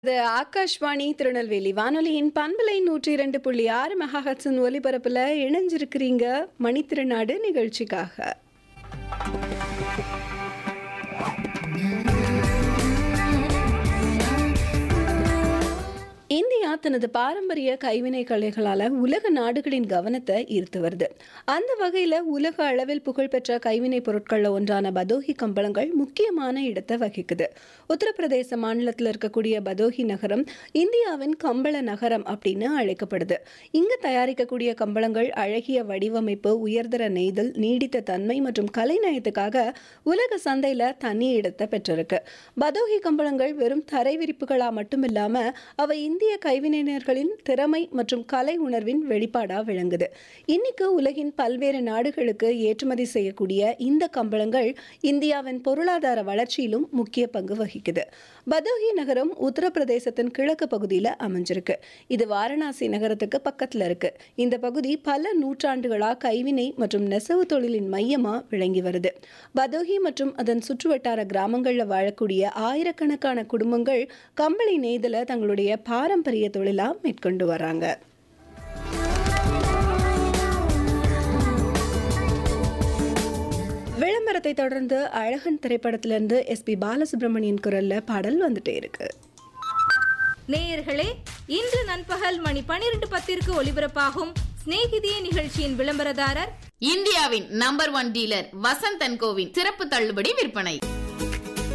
இது ஆகாஷ்வாணி திருநெல்வேலி வானொலியின் பண்பலை நூற்றி இரண்டு புள்ளி ஆறு மெகாஹட்ஸின் ஒலிபரப்புல இணைஞ்சிருக்கிறீங்க மணித்திருநாடு நிகழ்ச்சிக்காக இந்தியா தனது பாரம்பரிய கைவினை கலைகளால உலக நாடுகளின் கவனத்தை ஈர்த்து வருது அந்த வகையில உலக அளவில் புகழ்பெற்ற கைவினை பொருட்கள்ல ஒன்றான பதோஹி கம்பளங்கள் முக்கியமான இடத்தை வகிக்குது உத்தரப்பிரதேச மாநிலத்தில் இருக்கக்கூடிய பதோஹி நகரம் இந்தியாவின் கம்பள நகரம் அப்படின்னு அழைக்கப்படுது இங்க தயாரிக்கக்கூடிய கம்பளங்கள் அழகிய வடிவமைப்பு உயர்தர நெய்தல் நீடித்த தன்மை மற்றும் கலைநயத்துக்காக உலக சந்தையில தனி இடத்தை பெற்றிருக்கு பதோஹி கம்பளங்கள் வெறும் தரை விரிப்புகளா மட்டுமில்லாம அவை இந்திய கைவினைஞர்களின் திறமை மற்றும் கலை உணர்வின் வெளிப்பாடா விளங்குது இன்னைக்கு உலகின் பல்வேறு நாடுகளுக்கு ஏற்றுமதி செய்யக்கூடிய இந்த கம்பளங்கள் இந்தியாவின் பொருளாதார வளர்ச்சியிலும் முக்கிய பங்கு வகிக்குது பதோஹி நகரம் உத்தரப்பிரதேசத்தின் கிழக்கு பகுதியில் அமைஞ்சிருக்கு இது வாரணாசி நகரத்துக்கு பக்கத்துல இருக்கு இந்த பகுதி பல நூற்றாண்டுகளா கைவினை மற்றும் நெசவு தொழிலின் மையமா விளங்கி வருது பதோஹி மற்றும் அதன் சுற்றுவட்டார கிராமங்கள்ல வாழக்கூடிய ஆயிரக்கணக்கான குடும்பங்கள் கம்பளி நெய்தல தங்களுடைய பாரம்பரிய தொழிலா மேற்கொண்டு வராங்க விளம்பரத்தை தொடர்ந்து அழகன் திரைப்படத்திலிருந்து எஸ்பி பாலசுப்ரமணியன் குரல்ல பாடல் வந்துட்டே இருக்கு நேயர்களே இன்று நண்பகல் மணி பனிரெண்டு பத்திற்கு ஒலிபரப்பாகும் சிநேகிதியே நிகழ்ச்சியின் விளம்பரதாரர் இந்தியாவின் number one dealer Vasanth and கோவின் சிறப்பு தள்ளுபடி விற்பனை